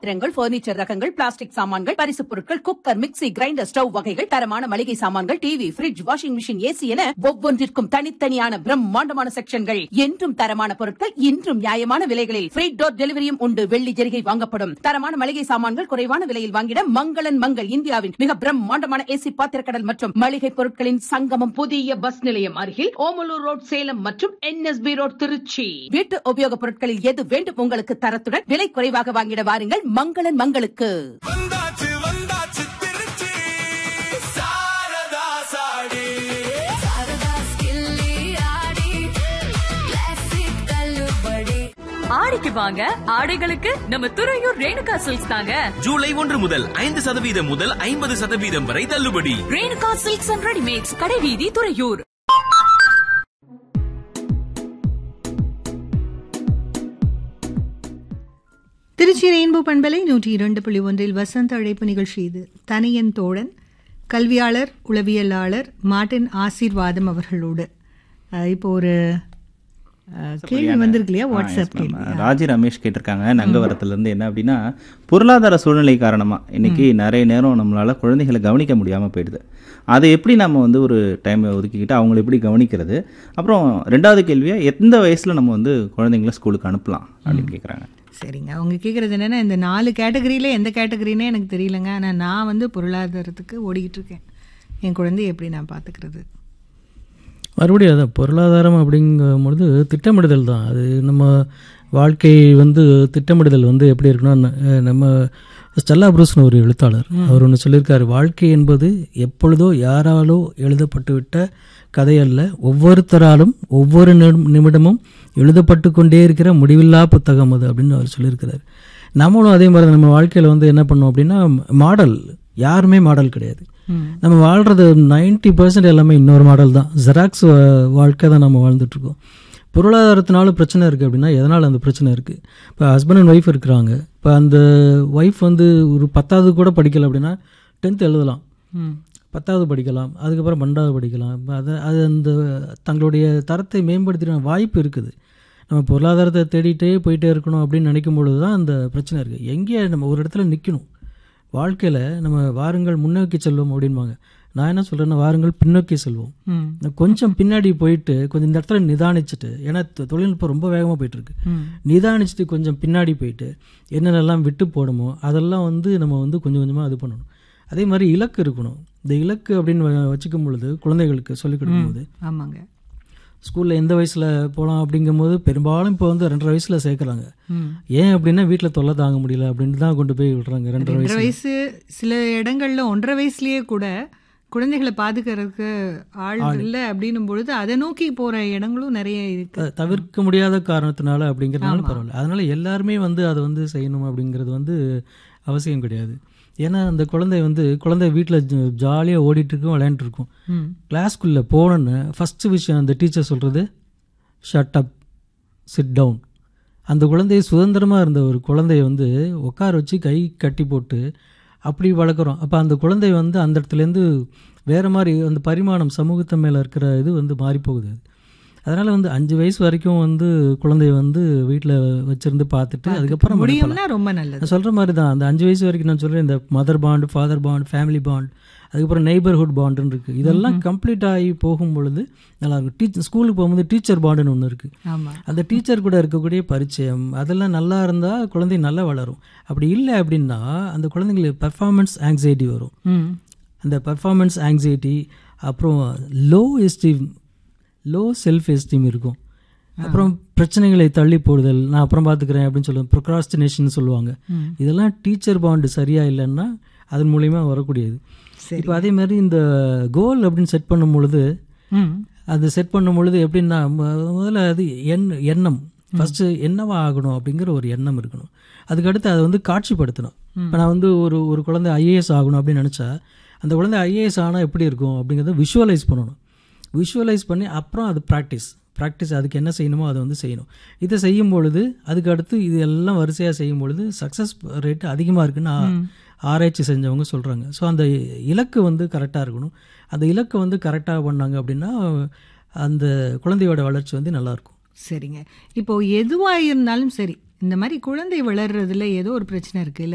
பாத்திரங்கள் பர்னிச்சர் ரகங்கள் பிளாஸ்டிக் சாமான்கள் பரிசுப் பொருட்கள் குக்கர் மிக்ஸி கிரைண்டர் ஸ்டவ் வகைகள் தரமான மளிகை சாமான்கள் TV fridge washing machine AC என ஒவ்வொன்றிற்கும் தனித்தனியான பிரம்மாண்டமான செக்ஷன்கள் என்றும் தரமான பொருட்கள் இன்றும் நியாயமான விலைகளில் ஃப்ரீ டோர் டெலிவரியும் உண்டு வெள்ளி ஜெரிகை வாங்கப்படும் தரமான மளிகை சாமான்கள் குறைவான விலையில் வாங்கிட மங்களன் மங்கள் இந்தியாவின் மிக பிரம்மாண்டமான ஏசி பாத்திரக்கடல் மற்றும் மளிகை பொருட்களின் சங்கமம் புதிய பஸ் நிலையம் அருகில் ஓமலூர் ரோட் சேலம் மற்றும் என்எஸ்பி ரோட் திருச்சி வீட்டு உபயோகப் பொருட்களில் எது வேண்டும் உங்களுக்கு தரத்துடன் விலை குறைவாக வாங்கிட வாருங்கள் மங்களன் மங்களுக்கு வந்தாச்சு வந்தாச்சு திருச்சி சாரதா சாடி ஆடிக்கு வாங்க ஆடைகளுக்கு நம்ம துறையூர் ரேணுகா சில்க்ஸ் தாங்க ஜூலை ஒன்று முதல் ஐந்து சதவீதம் முதல் ஐம்பது சதவீதம் வரை தள்ளுபடி ரேணுகா சில்க்ஸ் அண்ட் ரெடிமேட்ஸ் கடைவீதி துறையூர் திருச்சி ரெயின்போ பண்பலை நூற்றி இரண்டு புள்ளி ஒன்றில் வசந்த அழைப்பு நிகழ்ச்சி இது தனியன் தோழன் கல்வியாளர் உளவியலாளர் மார்ட்டின் ஆசீர்வாதம் அவர்களோடு அஹ், இப்போ ஒரு அஹ், கேள்வி வந்திருக்கு இல்லையா வாட்ஸ்அப் ஆ, yes, கேள்வி ma'am. ராஜி ரமேஷ் கேட்டிருக்காங்க நங்கவரத்துல இருந்து என்ன அப்படின்னா பொருளாதார சூழ்நிலை காரணமா இன்னைக்கு நிறைய நேரம் நம்மளால குழந்தைகளை கவனிக்க முடியாம போயிடுது அதை எப்படி நம்ம வந்து ஒரு டைம் ஒதுக்கிக்கிட்டு அவங்களை எப்படி கவனிக்கிறது அப்புறம் ரெண்டாவது கேள்வியா எந்த வயசுல நம்ம வந்து குழந்தைங்கள ஸ்கூலுக்கு அனுப்பலாம் அப்படின்னு கேக்குறாங்க சரிங்க அவங்க கேட்குறது என்னென்னா இந்த நாலு கேட்டகரியில் எந்த கேட்டகரினே எனக்கு தெரியலங்க ஆனால் நான் வந்து பொருளாதாரத்துக்கு ஓடிக்கிட்டு இருக்கேன் என் குழந்தைய எப்படி நான் பார்த்துக்கிறது மறுபடியும் அதான் பொருளாதாரம் அப்படிங்கும்பொழுது திட்டமிடுதல் தான் அது நம்ம வாழ்க்கை வந்து திட்டமிடுதல் வந்து எப்படி இருக்குன்னா ந- நம்ம ஸ்டெல்லா புரூஸ்னு ஒரு எழுத்தாளர் அவர் ஒன்று சொல்லியிருக்காரு வாழ்க்கை என்பது எப்பொழுதோ யாராலோ எழுதப்பட்டு விட்ட கதை அல்ல ஒவ்வொருத்தராலும் ஒவ்வொரு நிமி- நிமிடமும் எழுதப்பட்டு கொண்டே இருக்கிற முடிவில்லா புத்தகம் அது அப்படின்னு அவர் சொல்லியிருக்கிறார் நம்மளும் அதே மாதிரி தான் நம்ம வாழ்க்கையில் வந்து என்ன பண்ணோம் அப்படின்னா மாடல் யாருமே மாடல் கிடையாது நம்ம வாழ்றது 90% பர்சன்ட் எல்லாமே இன்னொரு மாடல் தான் ஜெராக்ஸ் வாழ்க்கை தான் நம்ம வாழ்ந்துட்டு இருக்கோம் பொருளாதாரத்தினால பிரச்சனை இருக்குது அப்படின்னா எதனால் அந்த பிரச்சனை இருக்குது இப்போ ஹஸ்பண்ட் அண்ட் ஒய்ஃப் இருக்கிறாங்க இப்போ அந்த ஒய்ஃப் வந்து ஒரு பத்தாவது கூட படிக்கல அப்படின்னா டென்த் எழுதலாம் பத்தாவது படிக்கலாம் அதுக்கப்புறம் பன்னெண்டாவது படிக்கலாம் இப்ப அது அது அந்த தங்களுடைய தரத்தை மேம்படுத்தின வாய்ப்பு இருக்குது நம்ம பொருளாதாரத்தை தேடிட்டே போயிட்டே இருக்கணும் அப்படின்னு நினைக்கும் பொழுது தான் அந்த பிரச்சனை இருக்குது எங்கேயே நம்ம ஒரு இடத்துல நிற்கணும் வாழ்க்கையில் நம்ம வாருங்கள் முன்னோக்கி செல்வோம் அப்படின்பாங்க நான் என்ன சொல்கிறேன்னா வாருங்கள் பின்னோக்கி செல்வோம் நான் கொஞ்சம் பின்னாடி போயிட்டு கொஞ்சம் இந்த இடத்துல நிதானிச்சுட்டு ஏன்னா தொ- தொழில்நுட்பம் ரொம்ப வேகமாக போயிட்டு இருக்கு நிதானிச்சுட்டு கொஞ்சம் பின்னாடி போயிட்டு என்னென்னலாம் விட்டு போடணுமோ அதெல்லாம் வந்து நம்ம வந்து கொஞ்சம் கொஞ்சமாக இது பண்ணணும் அதே மாதிரி இலக்கு இருக்கணும் இந்த இலக்கு அப்படின்னு வ- வச்சுக்கும் பொழுது குழந்தைகளுக்கு சொல்லிக் கொடுக்கும்போது ஆமாங்க ஸ்கூலில் எந்த வயசில் போகலாம் அப்படிங்கும்போது பெரும்பாலும் இப்போ வந்து ரெண்டரை வயசில் சேர்க்குறாங்க ஏன் அப்படின்னா வீட்டில் தொல்லை தாங்க முடியல அப்படின்னு தான் கொண்டு போய் விடுறாங்க ரெண்டரை ரெண்டரை வயசு வயசு சில இடங்கள்ல ஒன்றரை வயசுலயே கூட குழந்தைகளை பாதுகாக்கிறதுக்கு ஆள் இல்லை அப்படின்னும் பொழுது அதை நோக்கி போற இடங்களும் நிறைய இருக்கு த- தவிர்க்க முடியாத காரணத்தினால அப்படிங்கிறதுனால பரவாயில்ல அதனால எல்லாருமே வந்து அதை வந்து செய்யணும் அப்படிங்கிறது வந்து அவசியம் கிடையாது ஏன்னா அந்த குழந்தை வந்து குழந்தை வீட்டில் ஜாலியாக ஓடிட்டு இருக்கும் விளையாண்டுட்டு இருக்கும் கிளாஸ்க்குள்ளே போனோன்னு ஃபஸ்ட்டு விஷயம் அந்த டீச்சர் சொல்கிறது ஷட் அப் சிட் டவுன் அந்த குழந்தைய சுதந்திரமாக இருந்த ஒரு குழந்தைய வந்து உட்கார வச்சு கை கட்டி போட்டு அப்படி வளர்க்குறோம் அப்போ அந்த குழந்தை வந்து அந்த இடத்துலேருந்து வேறு மாதிரி அந்த பரிமாணம் சமூகத்து மேலே இருக்கிற இது வந்து மாறி போகுது அதனால் வந்து அஞ்சு வயசு வரைக்கும் வந்து குழந்தைய வந்து வீட்டில் வச்சிருந்து பார்த்துட்டு அதுக்கப்புறம் அனுப்பலாம். முடியும்னா ரொம்ப நல்லது நான் சொல்கிற மாதிரி தான் அந்த அஞ்சு வயசு வரைக்கும் நான் சொல்கிறேன் இந்த mother bond father bond family bond அதுக்கப்புறம் நெய்பர்ஹுட் பாண்டுன்னு இருக்குது இதெல்லாம் கம்ப்ளீட் ஆகி போகும் பொழுது நல்லாயிருக்கும் டீச் ஸ்கூலுக்கு போகும்போது டீச்சர் பாண்டுன்னு ஒன்று இருக்குது ஆமா அந்த டீச்சர் கூட இருக்கக்கூடிய பரிச்சயம் அதெல்லாம் நல்லா இருந்தால் குழந்தை நல்லா வளரும் அப்படி இல்லை அப்படின்னா அந்த குழந்தைங்களுக்கு பெர்ஃபார்மன்ஸ் ஆங்ஸைட்டி வரும் ம் அந்த பெர்ஃபார்மன்ஸ் ஆங்ஸைட்டி அப்புறம் low esteem low self esteem இருக்கும் அப்புறம் பிரச்சனைகளை தள்ளி போடுதல் நான் அப்புறம் பார்த்துக்கிறேன் அப்படின்னு சொல்லுவேன் ப்ரொக்ராஸ்டினேஷன் சொல்லுவாங்க இதெல்லாம் டீச்சர் பாண்டு சரியா இல்லைன்னா அதன் மூலியமா வரக்கூடியது இப்போ அதே மாதிரி இந்த கோல் அப்படின்னு செட் பண்ணும் பொழுது ம் அது செட் பண்ணும் பொழுது எப்படின்னா ம- முதல்ல அது எண் எண்ணம் ஃபஸ்ட்டு என்னவா ஆகணும் அப்படிங்கிற ஒரு எண்ணம் இருக்கணும் அதுக்கடுத்து அதை வந்து காட்சிப்படுத்தணும் இப்போ நான் வந்து ஒரு ஒரு குழந்தை ஐஏஎஸ் ஆகணும் அப்படின்னு நினச்சா அந்த குழந்தை ஐஏஎஸ் ஆனால் எப்படி இருக்கும் அப்படிங்கிறத விஷுவலைஸ் பண்ணணும் விஷுவலைஸ் பண்ணி அப்புறம் அது ப்ராக்டிஸ் ப்ராக்டிஸ் அதுக்கு என்ன செய்யணுமோ அதை வந்து செய்யணும் இதை செய்யும் பொழுது அதுக்கு அடுத்து இது எல்லாம் வரிசையாக செய்யும் பொழுது சக்ஸஸ் ரேட் அதிகமாக இருக்குன்னு ஆ- ஆராய்ச்சி செஞ்சவங்க சொல்கிறாங்க ஸோ அந்த இலக்கு வந்து கரெக்டாக இருக்கணும் அந்த இலக்கை வந்து கரெக்டாக பண்ணாங்க அப்படின்னா அந்த குழந்தையோட வளர்ச்சி வந்து நல்லாயிருக்கும் சரிங்க இப்போ எதுவா இருந்தாலும் சரி இந்த மாதிரி குழந்தை வளர்றதுல ஏதோ ஒரு பிரச்சனை இருக்கு இல்ல